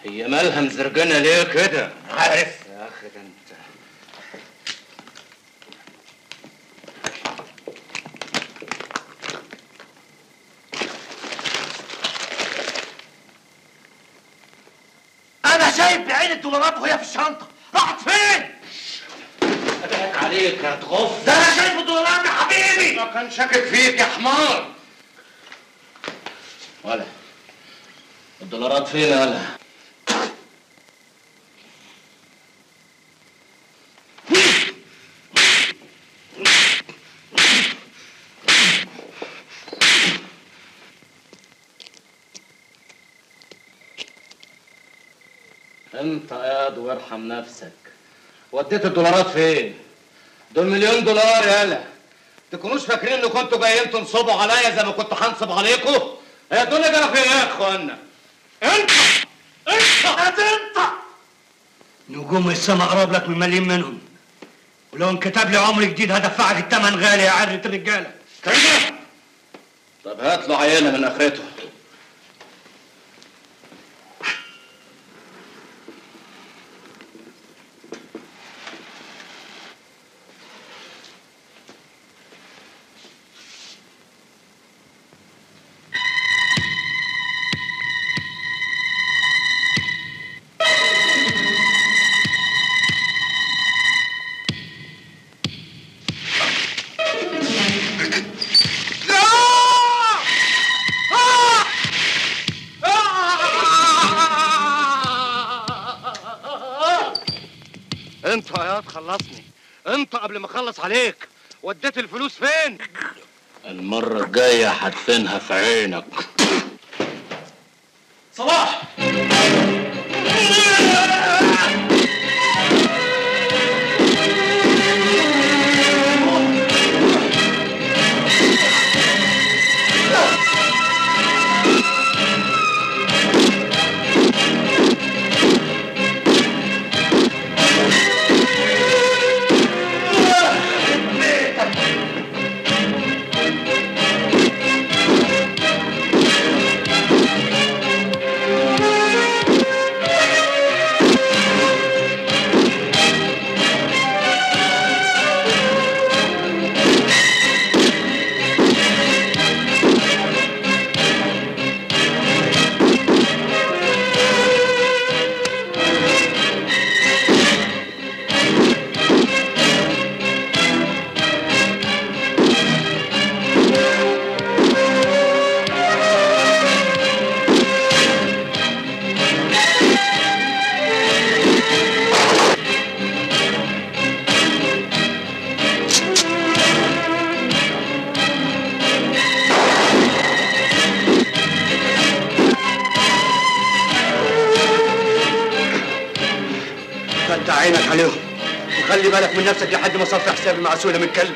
هي مالها مزرجنه ليه كده عارف يا اخي ده انت انا شايف بعين الدولارات وهي في الشنطه راحت فين اضحك عليك يا تغف ده انا شايف الدولارات يا حبيبي ما كان شاكك فيك يا حمار ولا الدولارات فين ولا انت قاعد وارحم نفسك وديت الدولارات فين دول مليون دولار يالا تكونوش فاكرين ان كنتوا جايين تنصبوا عليا زي ما كنت هنصب عليكم هي الدنيا جرى فين يا اخوانا انت انت انت نجوم السما قرب لك من مليم منهم ولو انكتب لي عمر جديد هدفعك الثمن غالي يا عرة الرجاله كده طب هات له عينه من اخرته انت يا واد خلصني انت قبل ما اخلص عليك وديت الفلوس فين المرة الجاية هدفنها في عينك صلاح فتح عينك عليهم وخلي بالك من نفسك لحد ما صفي حسابي مع سوله من كلب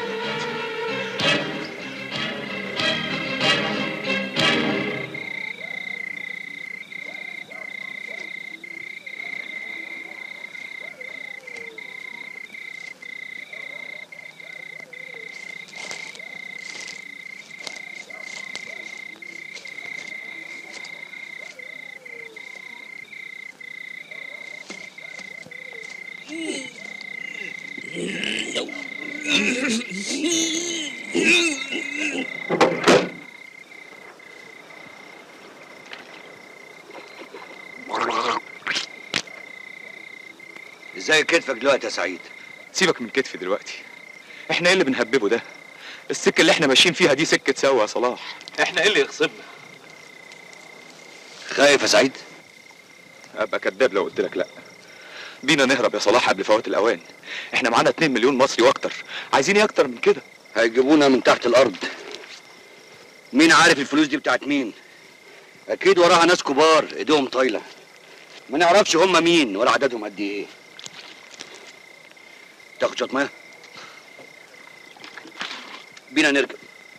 ازاي كتفك دلوقتي يا سعيد سيبك من كتفي دلوقتي احنا ايه اللي بنهببه ده السكه اللي احنا ماشيين فيها دي سكه سوا يا صلاح احنا ايه اللي يغصبنا خايف يا سعيد ابقى كداب لو قلت لك لا بينا نهرب يا صلاح قبل فوات الاوان احنا معانا 2 مليون مصري واكتر عايزين ايه اكتر من كده هيجيبونا من تحت الارض مين عارف الفلوس دي بتاعت مين اكيد وراها ناس كبار ايديهم طايله ما نعرفش هم مين ولا عددهم قد ايه تاخد شويه ميه بينا نركب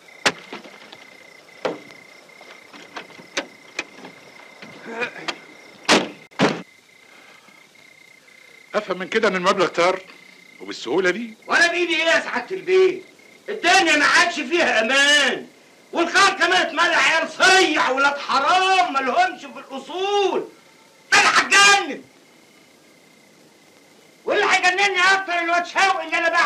افهم من كده ان المبلغ طار وبالسهوله دي وانا بايدي ايه يا سعاده البيت الدنيا ما عادش فيها امان والخار كمان اتملى عيال صيع ولاد حرام ما لهمش في الاصول انا حجاج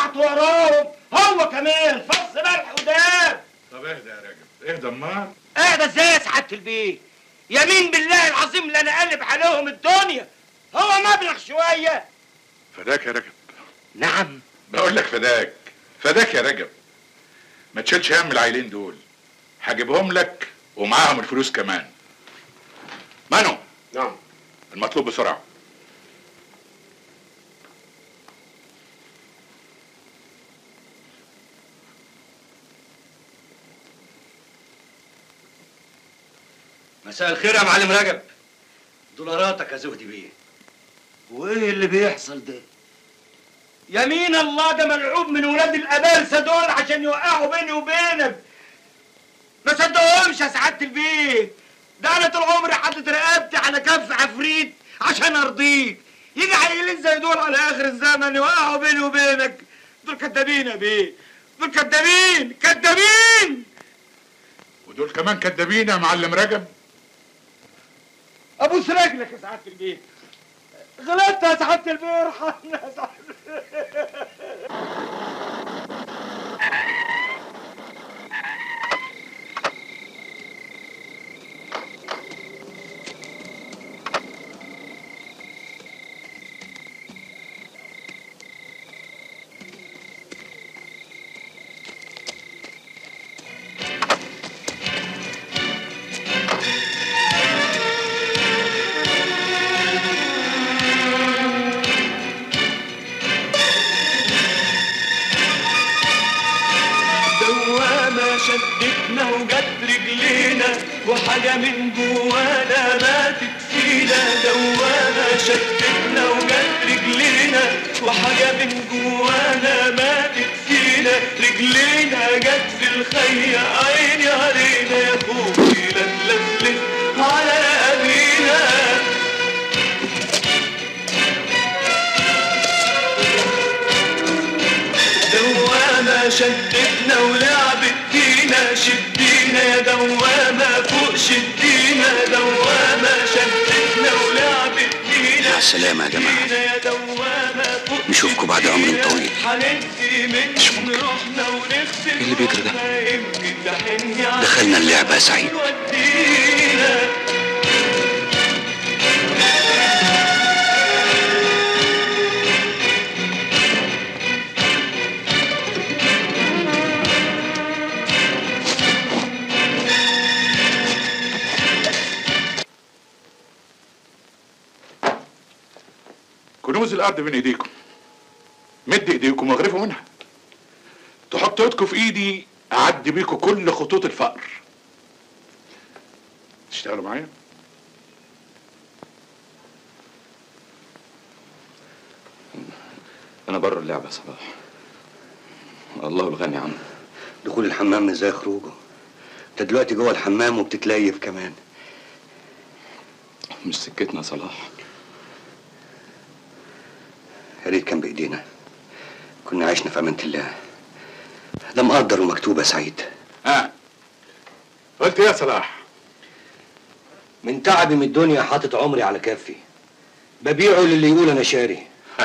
بعت وراهم هو كمان فص ملح وداب طب اهدى يا راجل اهدى امال اهدى ازاي يا سعاده البيت يمين بالله العظيم اللي انا قلب عليهم الدنيا هو مبلغ شويه فداك يا رجب نعم بقول لك فداك فداك يا رجب ما تشيلش هم العيلين دول هجيبهم لك ومعاهم الفلوس كمان مانو نعم المطلوب بسرعه مساء الخير يا معلم رجب دولاراتك يا زهدي بيه وايه اللي بيحصل ده يمين الله ده ملعوب من ولاد الابارسه دول عشان يوقعوا بيني وبينك ما صدقهمش يا سعاده البيت ده انا طول عمري حاطط رقبتي على كف عفريت عشان ارضيك يجي عيلين زي دول على اخر الزمن يوقعوا بيني وبينك دول كدابين يا بيه دول كدابين كدابين ودول كمان كدابين يا معلم رجب ابوس رجلك يا سعاده البيت غلطت يا سعاده البيت ارحمنا يا سعاده دوامة شدتنا وجت رجلينا وحاجة من جوانا ماتت فينا دوامة شدتنا وجت رجلينا وحاجة من جوانا ماتت فينا رجلينا جت في الخية عيني علينا يا خوفي لا تلفلف على أبينا دوامة شدتنا ولعبت بينا شدينا يا دوامة فوق شدينا دوامة شدتنا ولعبت بينا مع السلامة يا جماعة. شدينا يا دوامة فوق نشوفكم بعد عمر شدينا. طويل. هننسي من روحنا ونغسل إيه اللي بيجري ده؟ روحنا، يمكن تحن علينا دخلنا اللعبة يا سعيد. ودينا. كنوز الارض بين ايديكم مد ايديكم واغرفوا منها تحطوا ايدكم في ايدي اعدي بيكم كل خطوط الفقر تشتغلوا معايا انا بره اللعبه يا صلاح الله الغني عنه دخول الحمام مش زي خروجه انت دلوقتي جوه الحمام وبتتليف كمان مش سكتنا يا صلاح يا ريت كان بايدينا كنا عشنا في امانه الله ده مقدر ومكتوب يا سعيد ها قلت ايه يا صلاح من تعبي من الدنيا حاطط عمري على كفي ببيعه للي يقول انا شاري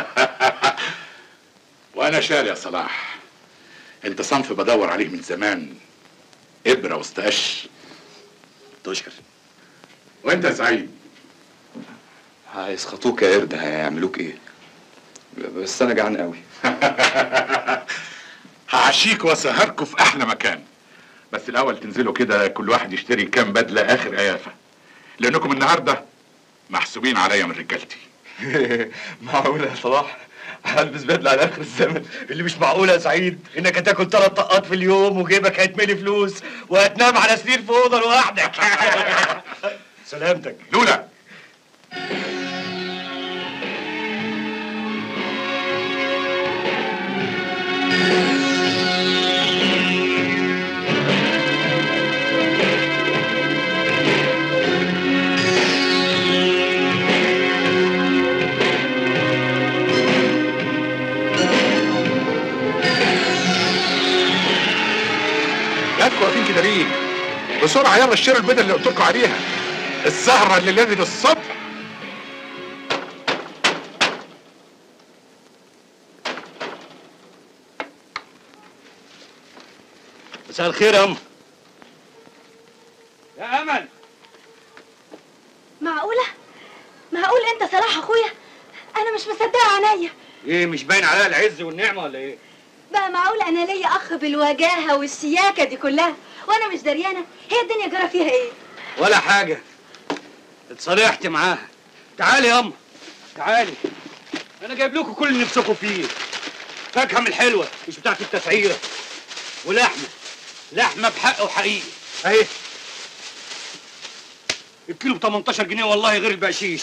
وانا شاري يا صلاح انت صنف بدور عليه من زمان ابره وسط قش تشكر وانت يا سعيد هيسخطوك يا قرد هيعملوك ايه بس انا جعان قوي هعشيك واسهركوا في احلى مكان بس الاول تنزلوا كده كل واحد يشتري كام بدله اخر قيافه لانكم النهارده محسوبين عليا من رجالتي معقولة يا صلاح هلبس بدلة على اخر الزمن اللي مش معقولة يا سعيد انك هتاكل ثلاث طقات في اليوم وجيبك هيتملي فلوس وهتنام على سرير في اوضه لوحدك سلامتك لولا جاتكوا واقفين كده ليه؟ بسرعه يلا اشتروا البدل اللي قلت لكم عليها السهره اللي لازم الصبح مساء الخير يا ام يا امل معقولة؟ معقول انت صلاح اخويا؟ انا مش مصدقة عينيا ايه مش باين عليها العز والنعمه ولا ايه بقى معقول انا ليا اخ بالوجاهة والشياكة دي كلها وانا مش دريانة هي الدنيا جرى فيها ايه؟ ولا حاجه اتصالحت معاها تعالي يا ام تعالي انا جايب لكم كل اللي نفسكم فيه فاكهه من الحلوه مش بتاعت التسعيره ولحمه لحمه بحق وحقيقي اهي الكيلو ب 18 جنيه والله غير البقشيش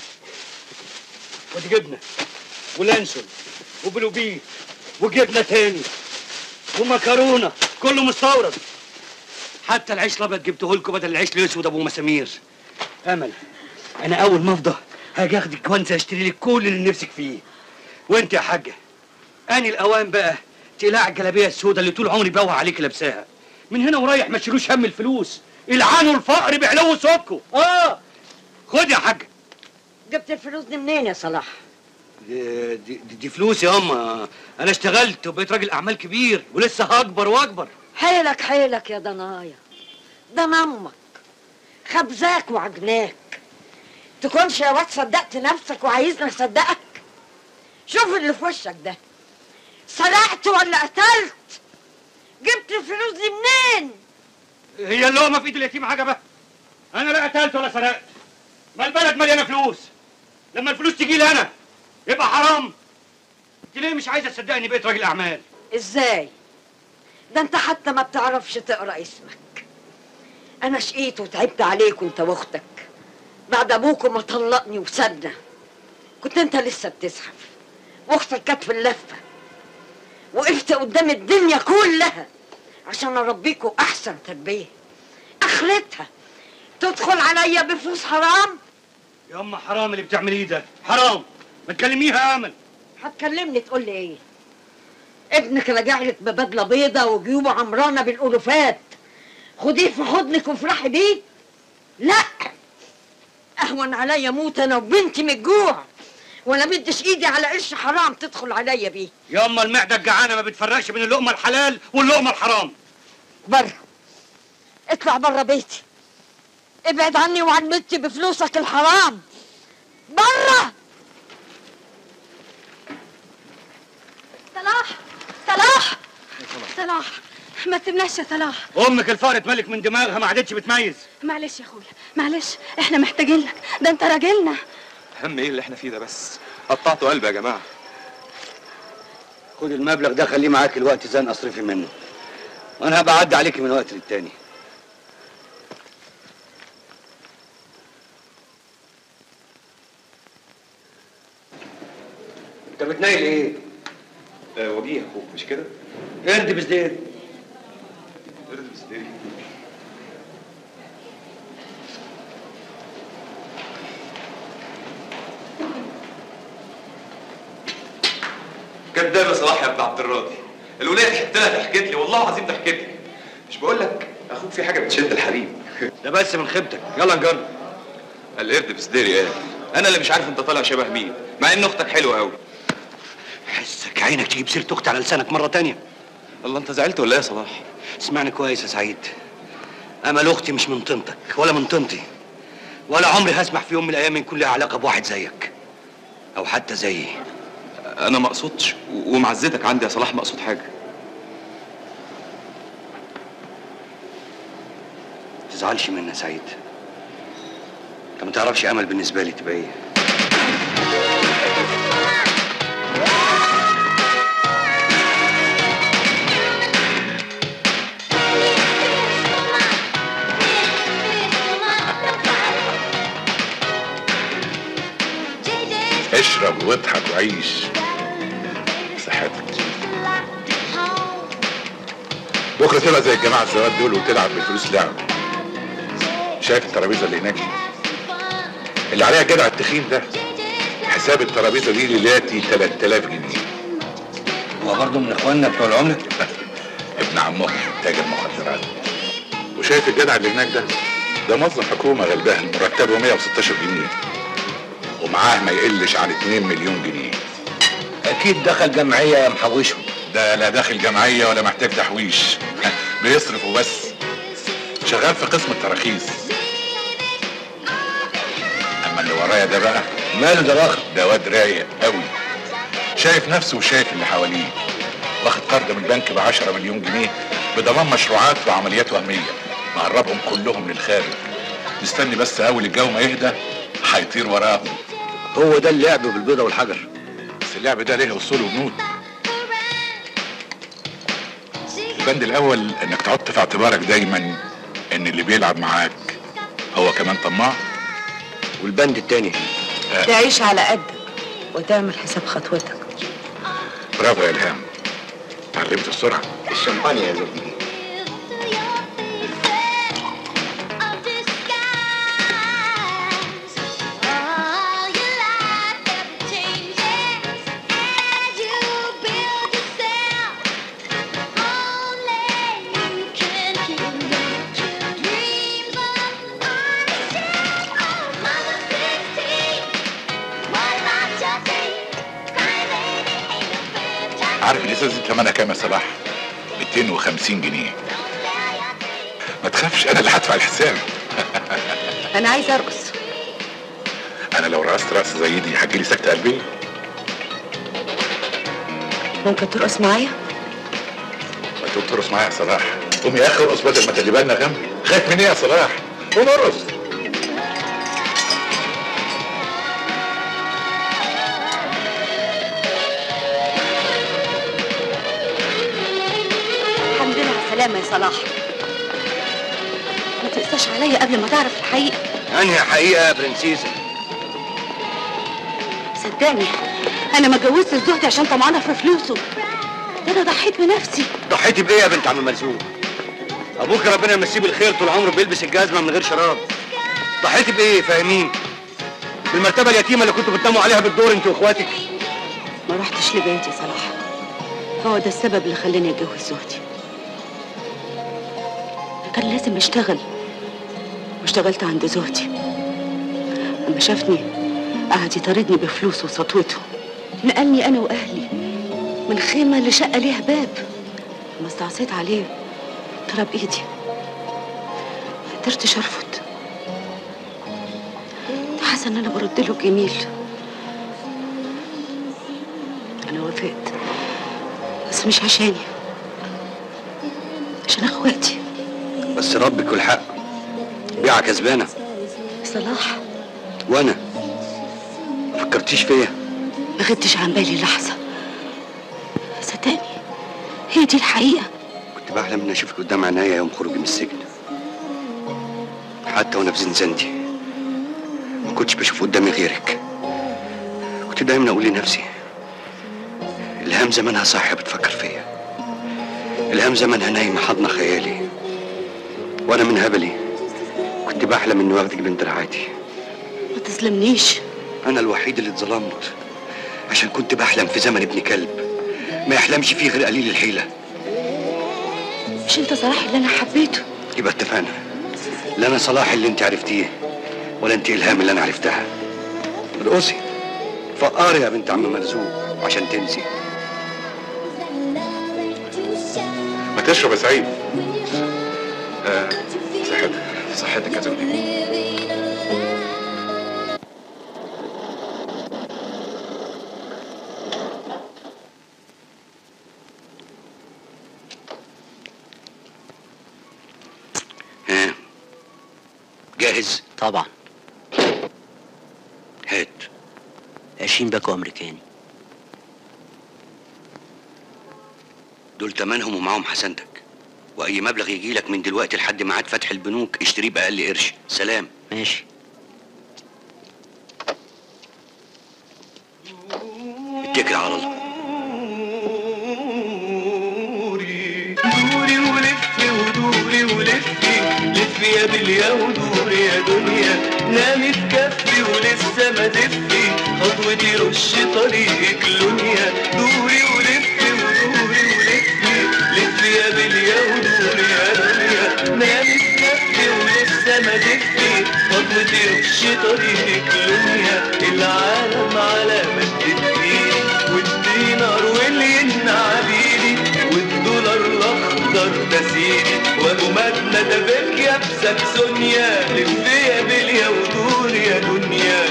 ودي جبنه ولانشون وبلوبيه وجبنه تاني ومكرونه كله مستورد حتى العيش الابيض جبته لكم بدل العيش الاسود ابو مسامير امل انا اول ما افضى هاجي اخدك وانسى اشتري لك كل اللي نفسك فيه وانت يا حاجه اني الاوان بقى تقلع الجلابيه السوداء اللي طول عمري بوها عليك لابساها من هنا ورايح ما تشيلوش هم الفلوس العانوا الفقر بعلو صوتكم اه خد يا حاجه جبت الفلوس دي منين يا صلاح؟ دي, دي, دي فلوس يا اما انا اشتغلت وبقيت راجل اعمال كبير ولسه هكبر واكبر حيلك حيلك يا ضنايا ده أنا امك خبزاك وعجناك تكونش يا واد صدقت نفسك وعايزني اصدقك شوف اللي في وشك ده سرقت ولا قتلت جبت الفلوس دي منين هي اللقمه في ايد اليتيم حاجه بقى انا لا قتلت ولا سرقت ما البلد مليانه فلوس لما الفلوس تجي لي انا يبقى حرام انت ليه مش عايزه تصدقني بقيت راجل اعمال ازاي ده انت حتى ما بتعرفش تقرا اسمك انا شقيت وتعبت عليك وانت واختك بعد ابوك ما طلقني وسابنا كنت انت لسه بتزحف واختك كانت في اللفه وقفت قدام الدنيا كلها عشان اربيكوا احسن تربيه اخرتها تدخل عليا بفلوس حرام يا اما حرام اللي بتعمليه ده حرام ما تكلميها يا امل هتكلمني تقول لي ايه ابنك راجع لك ببدله بيضه وجيوبه عمرانه بالالوفات خديه في حضنك وافرحي بيه لا اهون عليا موت انا وبنتي من الجوع ولا مدش ايدي على قرش حرام تدخل عليا بيه يا اما المعده الجعانه ما بتفرقش بين اللقمه الحلال واللقمه الحرام بره اطلع بره بيتي ابعد عني وعن بنتي بفلوسك الحرام بره صلاح صلاح صلاح ما تسيبناش يا صلاح امك الفقر اتملك من دماغها ما عادتش بتميز معلش يا اخويا معلش احنا محتاجين لك ده انت راجلنا هم ايه اللي احنا فيه ده بس قطعتوا قلبي يا جماعه خد المبلغ ده خليه معاك الوقت زي اصرفي منه وانا هبقى اعدي عليك من وقت للتاني انت بتنايل ايه؟ آه وجيه اخوك مش كده؟ قرد بزدير ارد بس ليه؟ كداب يا صلاح يا ابن عبد الراضي الولايه ضحكت لها ضحكت لي والله العظيم ضحكت لي مش بقول لك اخوك في حاجه بتشد الحريم ده بس من خيبتك يلا نجرب القرد بسديري قال انا اللي مش عارف انت طالع شبه مين مع ان اختك حلوه قوي حسك عينك تجيب سيره اختي على لسانك مره تانية الله انت زعلت ولا ايه يا صلاح اسمعني كويس يا سعيد امل اختي مش من طينتك ولا من طينتي ولا عمري هسمح في يوم من الايام يكون لها علاقه بواحد زيك او حتى زيي انا ما اقصدش و- ومعزتك عندي يا صلاح ما اقصد حاجه تزعلش مني يا سعيد انت ما تعرفش امل بالنسبه لي تبقى ايه اشرب واضحك وعيش صحتك بكره تبقى زي الجماعه الزواد دول وتلعب بالفلوس لعب شايف الترابيزه اللي هناك دي اللي عليها الجدع التخين ده حساب الترابيزه دي ليلاتي 3000 جنيه هو برضه من اخواننا بتوع العمله ابن عمهم تاجر مخدرات وشايف الجدع اللي هناك ده ده موظف حكومه غلبان مرتبه 116 جنيه ومعاه ما يقلش عن 2 مليون جنيه اكيد دخل جمعيه يا محوشه ده لا داخل جمعيه ولا محتاج تحويش بيصرف وبس شغال في قسم التراخيص اما اللي ورايا ده بقى ماله ده الاخر ده واد رايق قوي شايف نفسه وشايف اللي حواليه واخد قرض من البنك ب 10 مليون جنيه بضمان مشروعات وعمليات وهميه مقربهم كلهم للخارج مستني بس اول الجو ما يهدى هيطير وراهم هو ده اللعب بالبيضه والحجر بس اللعب ده ليه اصول وبنود البند الاول انك تحط في اعتبارك دايما ان اللي بيلعب معاك هو كمان طماع والبند التاني تعيش على قدك وتعمل حساب خطوتك برافو يا الهام اتعلمت السرعه الشمبانيا يا زوجي عارف الازازه دي ثمنها كام يا صلاح 250 جنيه ما تخافش انا اللي هدفع الحساب انا عايز ارقص انا لو رقصت رقصه زي دي هتجيلي سكته قلبيه ممكن ترقص معايا ما تقوم ترقص معايا يا صلاح قوم يا اخي ارقص بدل ما تجي بالنا غم خايف من ايه يا صلاح قوم ارقص الحمد لله على السلامة يا صلاح ما تقساش عليا قبل ما تعرف الحقيقة انهي حقيقه يا برنسيسه صدقني انا ما اتجوزت الزهد عشان طمعانة في فلوسه ده انا ضحيت بنفسي ضحيتي بايه يا بنت عم مرزوق ابوك ربنا يمسيه بالخير طول عمره بيلبس الجزمه من غير شراب ضحيتي بايه فاهمين بالمرتبه اليتيمه اللي كنتوا بتناموا عليها بالدور انت واخواتك ما رحتش لبنتي صلاح هو ده السبب اللي خلاني اتجوز زهدي كان لازم اشتغل واشتغلت عند زهدي لما شافني قعد يطاردني بفلوسه وسطوته نقلني انا واهلي من خيمه لشقه ليها باب لما استعصيت عليه طلب ايدي ما قدرتش ارفض حاسه ان انا برد له الجميل انا وافقت بس مش عشاني عشان اخواتي بس ربك والحق بيعه كسبانه صلاح وانا ما فكرتيش فيا ما غبتش عن بالي لحظه صدقني هي دي الحقيقه كنت بحلم اني اشوفك قدام عينيا يوم خروجي من السجن حتى وانا في زنزانتي ما كنتش بشوف قدامي غيرك كنت دايما اقول لنفسي الهام زمانها صاحيه بتفكر فيا الهام زمانها نايمه حاضنه خيالي وانا من هبلي كنت بحلم اني واخدك بين دراعاتي ما تظلمنيش انا الوحيد اللي اتظلمت عشان كنت بحلم في زمن ابن كلب ما يحلمش فيه غير قليل الحيله مش انت صلاح اللي انا حبيته يبقى اتفقنا لا انا صلاح اللي انت عرفتيه ولا انت الهام اللي انا عرفتها ارقصي فقاري يا بنت عم مرزوق عشان تنسي ما تشرب يا سعيد آه صحتك صحتك يا زوجي ها جاهز طبعا هات 20 باكو امريكاني دول تمنهم ومعاهم حسنتك واي مبلغ يجي لك من دلوقتي لحد ميعاد فتح البنوك اشتريه باقل قرش سلام ماشي اتكل على الله دوري ولفي ودوري ولفي لفي يا بليا ودوري يا دنيا نامي في كفي ولسه ما تفي خطوتي رش طريقك لونيا دوري ولفي ودوري ولفي لفي يا بليا ودوري يا دنيا نامي في كفي ولسه ما تفي خطوتي رش طريقك لونيا العالم على مد ايدي والدينار والين عبيدي والدولار الاخضر ده سيدي كبسك سونيا لف يا بليا ودور يا دنيا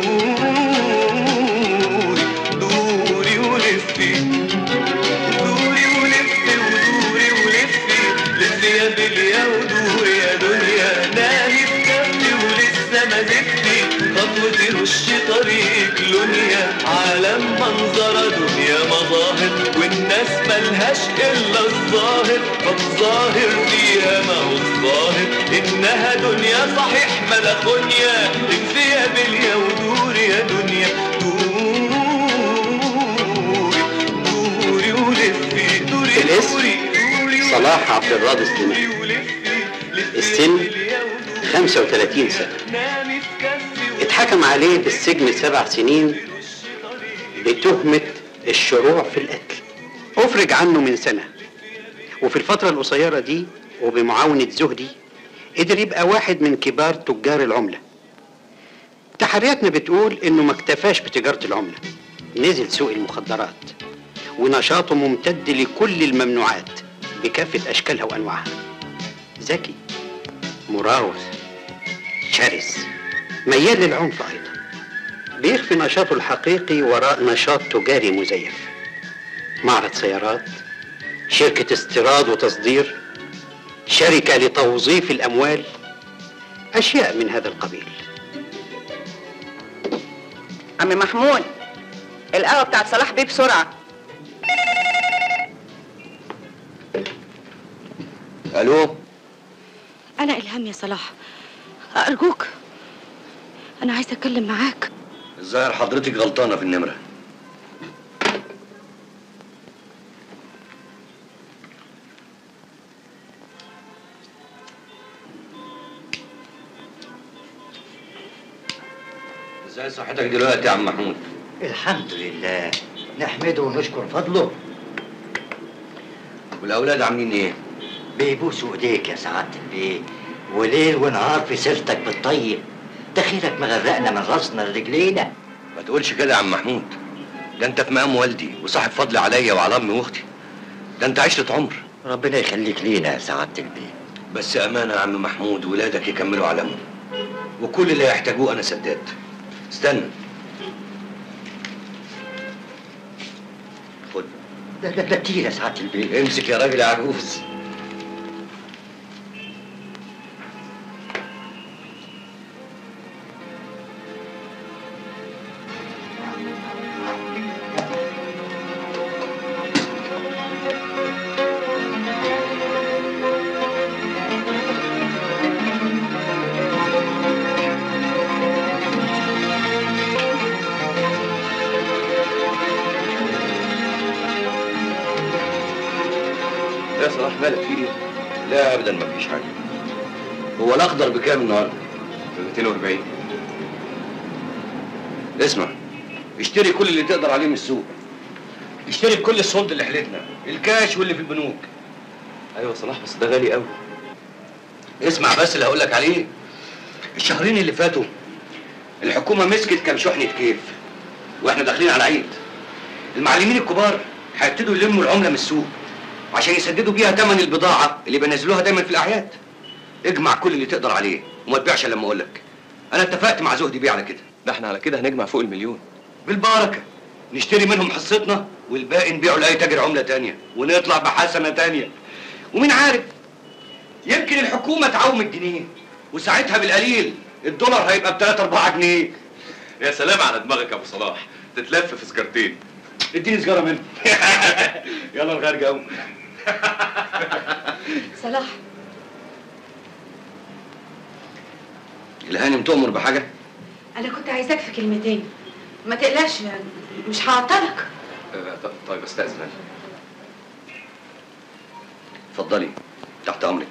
دوري دوري ولفي دوري ولفي ودوري ولفي لفي يا بليا ودوري يا دنيا نامي في كفي ولسه ما زفتي خطوتي رش طريق لونيا عالم منظرة دنيا مظاهر والناس ملهاش إلا الظاهر فالظاهر فيها ما هو الظاهر إنها دنيا صحيح ملخونيا لفي يا بليا ودوري يا دنيا دوري دوري ولفي دوري الاسم صلاح عبد الراضي سليمان السن 35 سنة اتحكم عليه بالسجن سبع سنين بتهمة الشروع في القتل أفرج عنه من سنة وفي الفترة القصيرة دي وبمعاونة زهدي قدر يبقى واحد من كبار تجار العملة تحرياتنا بتقول إنه ما اكتفاش بتجارة العملة نزل سوق المخدرات ونشاطه ممتد لكل الممنوعات بكافة أشكالها وأنواعها ذكي مراوغ شرس ميال للعنف أيضا بيخفي نشاطه الحقيقي وراء نشاط تجاري مزيف معرض سيارات شركة استيراد وتصدير شركة لتوظيف الأموال أشياء من هذا القبيل عم محمود القهوة بتاعت صلاح بيه بسرعة ألو أنا إلهام يا صلاح أرجوك أنا عايزة أتكلم معاك الظاهر حضرتك غلطانة في النمرة ازاي صحتك دلوقتي يا عم محمود الحمد لله نحمده ونشكر فضله والاولاد عاملين ايه بيبوسوا ايديك يا سعادة البيه وليل ونهار في سيرتك بالطيب دخيلك مغرقنا من راسنا لرجلينا ما تقولش كده يا عم محمود ده انت في مقام والدي وصاحب فضل عليا وعلى امي واختي ده انت عشرة عمر ربنا يخليك لينا يا سعادة البيه بس امانه يا عم محمود ولادك يكملوا علمهم وكل اللي يحتاجوه انا سداد استنى خد ده ده ده كتير يا سعادة البيه امسك يا راجل يا عجوز يا صلاح مالك في ايه؟ لا ابدا ما فيش حاجه هو الاخضر بكام النهارده؟ ب 240 اسمع اشتري كل اللي تقدر عليه من السوق اشتري بكل الصلد اللي حلتنا الكاش واللي في البنوك ايوه صلاح بس ده غالي قوي اسمع بس اللي هقول لك عليه الشهرين اللي فاتوا الحكومه مسكت كام شحنه كيف واحنا داخلين على عيد المعلمين الكبار هيبتدوا يلموا العمله من السوق عشان يسددوا بيها ثمن البضاعه اللي بينزلوها دايما في الاعياد اجمع كل اللي تقدر عليه وما تبيعش إلا لما اقول لك انا اتفقت مع زهدي بيه على كده ده احنا على كده هنجمع فوق المليون بالبركه نشتري منهم حصتنا والباقي نبيعه لاي تاجر عمله تانية ونطلع بحسنه تانية ومين عارف يمكن الحكومه تعوم الجنيه وساعتها بالقليل الدولار هيبقى ب 3 4 جنيه يا سلام على دماغك يا ابو صلاح تتلف في سجارتين اديني سجاره منه يلا الخارج قوم صلاح الهانم تؤمر بحاجه أنا كنت عايزاك في كلمتين ما تقلقش مش هعطلك آه، ط- طيب استاذن أنا. اتفضلي تحت امرك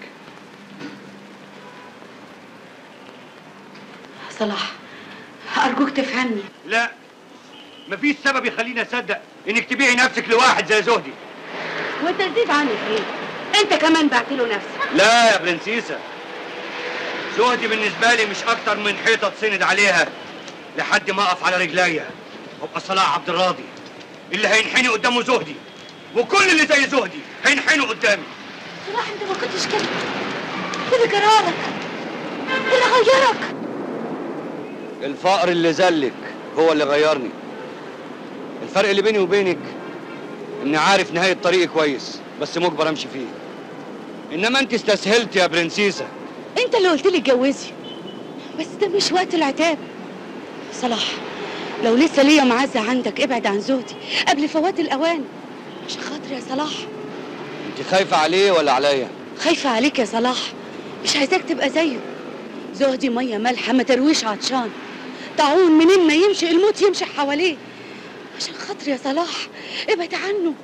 صلاح أرجوك تفهمني لا مفيش سبب يخليني اصدق انك تبيعي نفسك لواحد زي زهدي وانت تزيد عنك ايه انت كمان بعت له نفسك لا يا برنسيسة زهدي بالنسبة لي مش أكتر من حيطة تسند عليها لحد ما أقف على رجليا وابقى صلاح عبد الراضي اللي هينحني قدامه زهدي وكل اللي زي زهدي هينحنوا قدامي صلاح انت ما كنتش كده اللي جرالك اللي غيرك الفقر اللي زلك هو اللي غيرني الفرق اللي بيني وبينك اني عارف نهاية طريقي كويس بس مجبر امشي فيه انما انت استسهلت يا برنسيسة انت اللي قلت لي اتجوزي بس ده مش وقت العتاب صلاح لو لسه ليا معزة عندك ابعد عن زهدي قبل فوات الاوان عشان خاطري يا صلاح انت خايفة عليه ولا عليا خايفة عليك يا صلاح مش عايزاك تبقى زيه زهدي مية مالحة ما ترويش عطشان طاعون منين ما يمشي الموت يمشي حواليه عشان خاطري يا صلاح ابعد عنه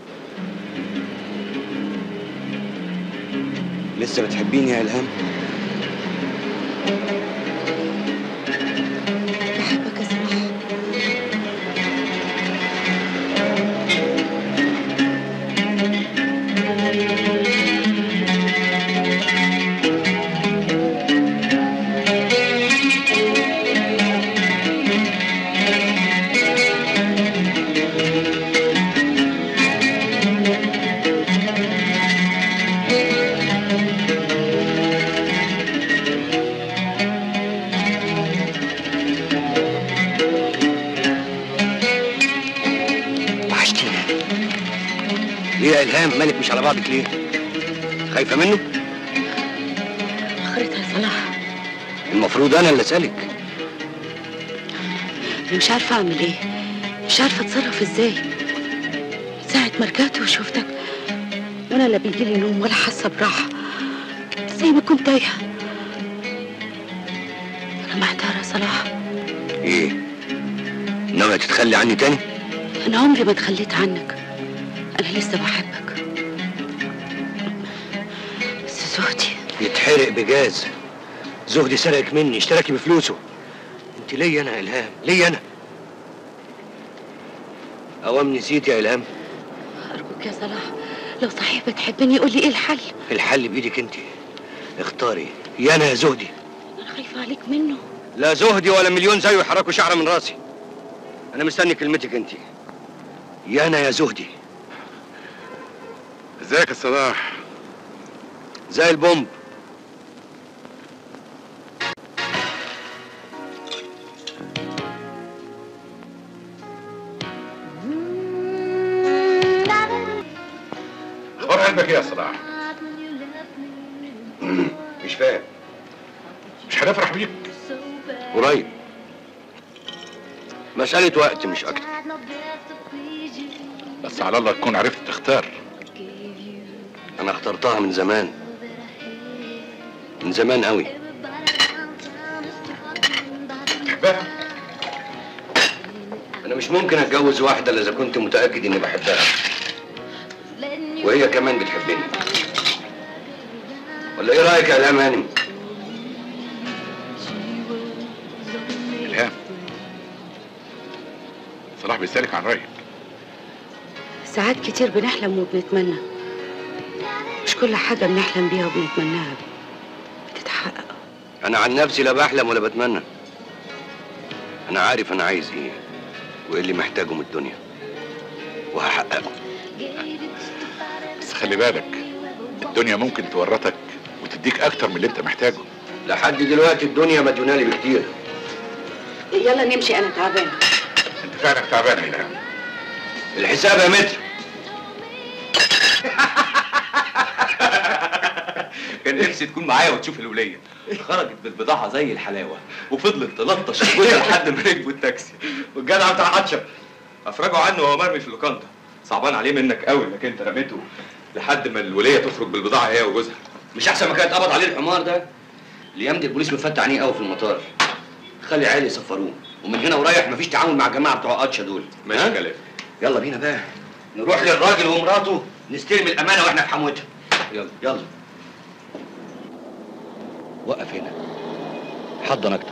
لسه بتحبيني يا الهام بحبك يا صلاح وحشتيني ليه يا الهام مالك مش على بعضك ليه خايفه منه اخرتها يا صلاح المفروض انا اللي اسالك أنا مش عارفة أعمل إيه مش عارفة أتصرف إزاي من ساعة ما رجعت وشوفتك وأنا لا بيجيلي نوم ولا حاسة براحة زي ما كنت تايهة أنا محتارة يا صلاح ايه ناويه تتخلي عني تاني أنا عمري ما اتخليت عنك أنا لسه بحبك بس زهدي يتحرق بجاز زهدي سرقك مني اشتراكي بفلوسه انت ليا انا يا الهام ليا انا اوام نسيت يا الهام أرجوك يا صلاح لو صحيح بتحبني قول لي إيه الحل الحل بايدك انت اختاري يا انا يا زهدي أنا خايفة عليك منه لا زهدي ولا مليون زيه يحركوا شعره من راسي انا مستني كلمتك انت يا انا يا زهدي ازيك يا صلاح زي البومب اخبار قلبك ايه يا صلاح مش فاهم مش هنفرح بيك قريب مسألة وقت مش أكتر بس على الله تكون عرفت تختار أنا اخترتها من زمان من زمان قوي تحبها أنا مش ممكن أتجوز واحدة إلا إذا كنت متأكد إني بحبها وهي كمان بتحبني ولا إيه رأيك يا إلهام هانم؟ الهام صلاح بيسألك عن رأيك ساعات كتير بنحلم وبنتمنى مش كل حاجة بنحلم بيها وبنتمناها بتتحقق أنا عن نفسي لا بحلم ولا بتمنى أنا عارف أنا عايز إيه وإيه اللي محتاجه من الدنيا وهحققه بس خلي بالك الدنيا ممكن تورطك وتديك أكتر من اللي أنت محتاجه لحد دلوقتي الدنيا مديونة لي بكتير يلا نمشي أنا تعبانة أنت فعلا تعبان يا إلهام الحساب يا متر كان نفسي تكون معايا وتشوف الولية خرجت بالبضاعة زي الحلاوة وفضلت تلطش الجوزة لحد ما ركبوا التاكسي والجدع بتاع عطشة افرجوا عنه وهو مرمي في اللوكاندا صعبان عليه منك قوي انك انت رميته لحد ما الولية تخرج بالبضاعة هي وجوزها مش أحسن ما كان اتقبض عليه الحمار ده الأيام دي البوليس مفتح عينيه قوي في المطار خلي عيالي يسفروه ومن هنا ورايح مفيش تعاون مع الجماعة بتوع قطشة دول ماشي ها؟ كلام يلا بينا بقى نروح للراجل ومراته نستلم الأمانة وإحنا في حموتها يلا يلا وقف هنا حضن أكتر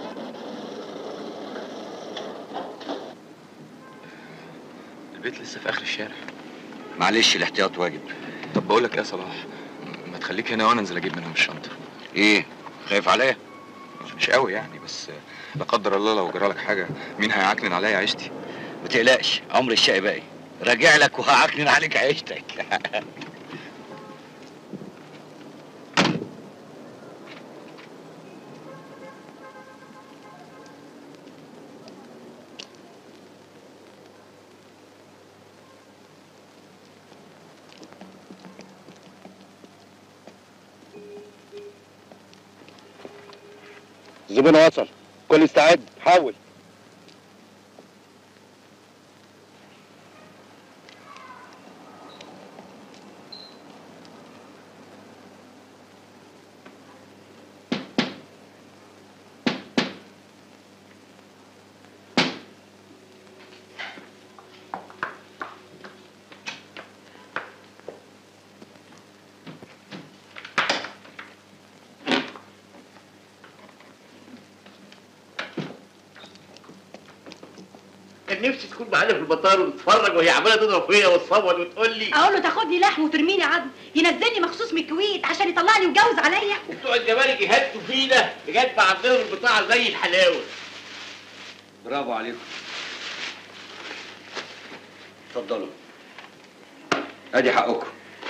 البيت لسه في اخر الشارع معلش الاحتياط واجب طب بقول لك ايه يا صلاح ما تخليك هنا وانا انزل اجيب منهم الشنطة ايه خايف عليا مش قوي يعني بس لا قدر الله لو جرالك حاجة مين هيعكنن عليا عيشتي ما تقلقش عمر الشقي باقي راجع لك وهعكنن عليك عيشتك الزبون وصل كل استعد حاول كان نفسي تكون معانا في المطار ونتفرج وهي عماله تضرب فيا وتصور وتقول لي اقول له تاخدني لحم وترميني عظم ينزلني مخصوص من الكويت عشان يطلعني ويتجوز عليا وبتوع الجمارك يهدوا فينا لغايه ما عندنا البضاعه زي الحلاوه برافو عليكم اتفضلوا ادي حقكم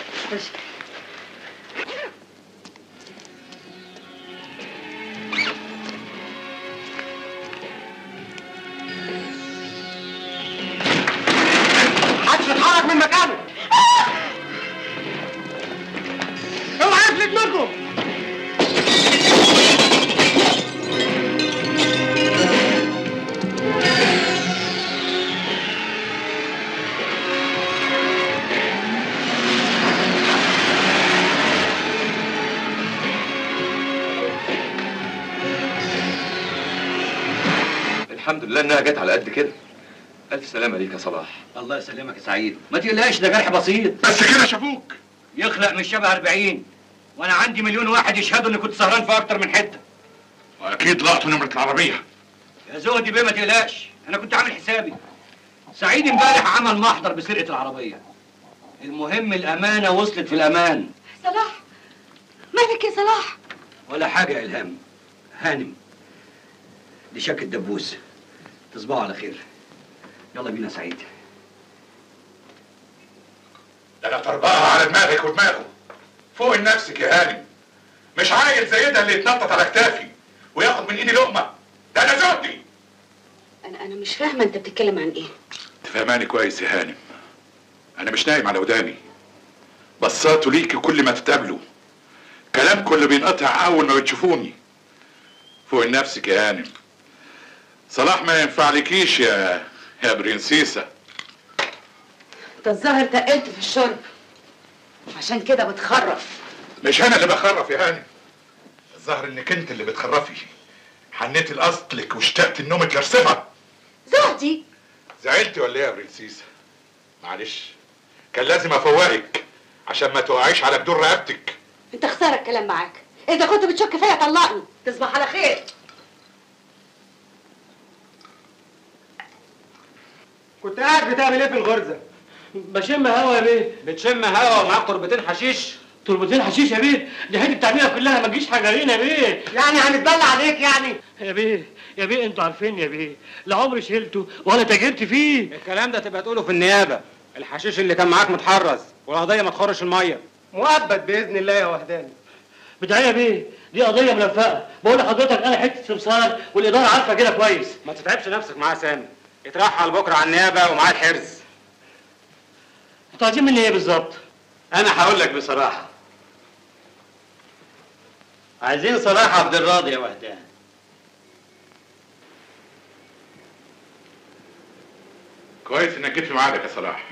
محدش يتحرك من مكانه اوعى يفلت منكم الحمد لله انها جت على قد كده الف سلامه ليك يا صلاح الله يسلمك يا سعيد ما تقلقش ده جرح بسيط بس كده شافوك يخلق من شبه 40 وانا عندي مليون واحد يشهدوا اني كنت سهران في اكتر من حته واكيد لقطوا نمره العربيه يا زهدي بيه ما تقلقش انا كنت عامل حسابي سعيد امبارح عمل محضر بسرقه العربيه المهم الامانه وصلت في الامان صلاح مالك يا صلاح ولا حاجه يا الهام هانم دي شك الدبوس تصبحوا على خير يلا بينا سعيد ده انا طربقها على دماغك ودماغه فوق نفسك يا هانم مش عايز زي ده اللي يتنطط على كتافي وياخد من ايدي لقمه ده انا زهدي انا انا مش فاهمه انت بتتكلم عن ايه تفهماني كويس يا هانم انا مش نايم على وداني بصاته ليكي كل ما تتقابلوا كلامكم اللي بينقطع اول ما بتشوفوني فوق نفسك يا هانم صلاح ما ينفعلكيش يا يا برنسيسه انت الظاهر تقلت في الشرب عشان كده بتخرف مش انا اللي بخرف يا هانم الظاهر انك انت اللي بتخرفي حنيتي لاصلك واشتقت لنومك لرصفها زهدي زعلتي ولا ايه يا برنسيسه معلش كان لازم افوقك عشان ما تقعيش على بدون رقبتك انت خساره الكلام معاك اذا كنت بتشك فيا طلقني تصبح على خير كنت قاعد بتعمل ايه في الغرزه بشم هوا يا بيه بتشم هوا ومعاك تربتين حشيش تربتين حشيش يا بيه دي حته تعملها كلها ما تجيش حاجه غيرنا يا بيه يعني هنتدلع عليك يعني يا بيه يا بيه انتوا عارفين يا بيه لا عمري شيلته ولا تاجرت فيه الكلام ده تبقى تقوله في النيابه الحشيش اللي كان معاك متحرز والقضيه ما تخرش الميه مؤبد باذن الله يا وحداني بدعية يا بيه دي قضيه ملفقه بقول لحضرتك انا حته سمسار والاداره عارفه كده كويس ما تتعبش نفسك معاه سامي اترحل بكره على النيابه ومعاه الحرز انتوا عايزين مني ايه بالظبط انا هقول لك بصراحه عايزين صلاح عبد الراضي يا وحدان كويس انك جيت في ميعادك يا صلاح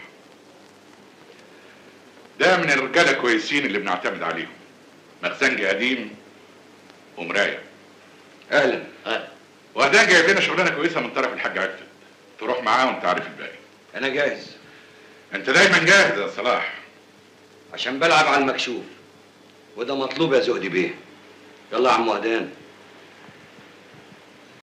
ده من الرجاله كويسين اللي بنعتمد عليهم مخزنجي قديم ومرايه اهلا اهلا وهدان جايب لنا شغلانه كويسه من طرف الحاج عفت تروح معاه وانت عارف الباقي انا جاهز انت دايما جاهز يا صلاح عشان بلعب على المكشوف وده مطلوب يا زهدي بيه يلا يا عم وهدان